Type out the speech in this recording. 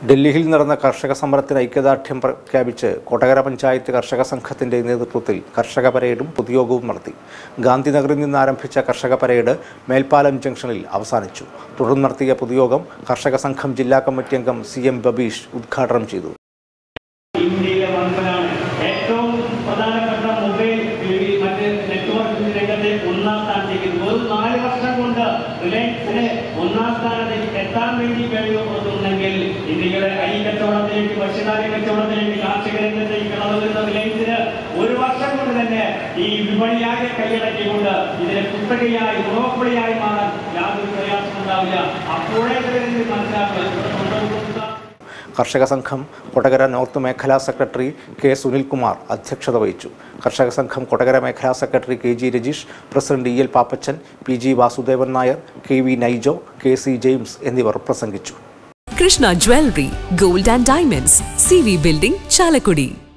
ഡൽഹിയിൽ നടന്ന കർഷക സമരത്തിന് ഐക്യദാർഢ്യം പ്രഖ്യാപിച്ച് കൊടകര പഞ്ചായത്ത് കർഷക സംഘത്തിന്റെ നേതൃത്വത്തിൽ കർഷക പരേഡും പൊതുയോഗവും നടത്തി ഗാന്ധിനഗറിൽ നിന്ന് ആരംഭിച്ച കർഷക പരേഡ് മേൽപ്പാലം ജംഗ്ഷനിൽ അവസാനിച്ചു തുടർന്ന് നടത്തിയ പൊതുയോഗം കർഷക സംഘം ജില്ലാ കമ്മിറ്റി അംഗം സി എം ബബീഷ് ഉദ്ഘാടനം ചെയ്തു ഇന്ത്യയിലെ വൻപനാണ് ഏറ്റവും പ്രധാനപ്പെട്ട മൊബൈൽ ഈ മറ്റ് നെറ്റ്വർക്കിംഗ് രംഗത്തെ ഒന്നാം സ്ഥാനത്തേക്ക് വെറും നാല് വർഷം കൊണ്ട് റിലയൻസിന് ഒന്നാം സ്ഥാനത്തേക്ക് എത്താൻ വേണ്ടി കഴിയുമെന്നുണ്ടെങ്കിൽ ഇന്ത്യയുടെ അരി കച്ചവടത്തിലേക്ക് ഭക്ഷ്യധാന്യ കച്ചവടത്തിലേക്ക് കാർഷിക രംഗത്തേക്ക് കടന്നു വരുന്ന റിലയൻസിന് ഒരു വർഷം കൊണ്ട് തന്നെ ഈ വിപണിയാകെ കൈയടക്കിക്കൊണ്ട് ഇതിനെ കുത്തകയായി മോണോപ്പൊളിയായി മാറാൻ യാതൊരു പ്രയാസം ഉണ്ടാവില്ല അപ്പോഴേ ഇതിനെ മനസ്സിലാക്കുക ഇവിടെ കൊണ്ടുവരുന്ന കർഷക സംഘം കൊടകര നോർത്ത് മേഖലാ സെക്രട്ടറി കെ സുനിൽകുമാർ അധ്യക്ഷത വഹിച്ചു കർഷക സംഘം കൊടകര മേഖലാ secretary K G Rajeesh president E L Pappachan P G Vasudevan Nair K V Naijo K C James എന്നിവർ പ്രസംഗിച്ചു Krishna jewellery gold and diamonds C V building Chalakudy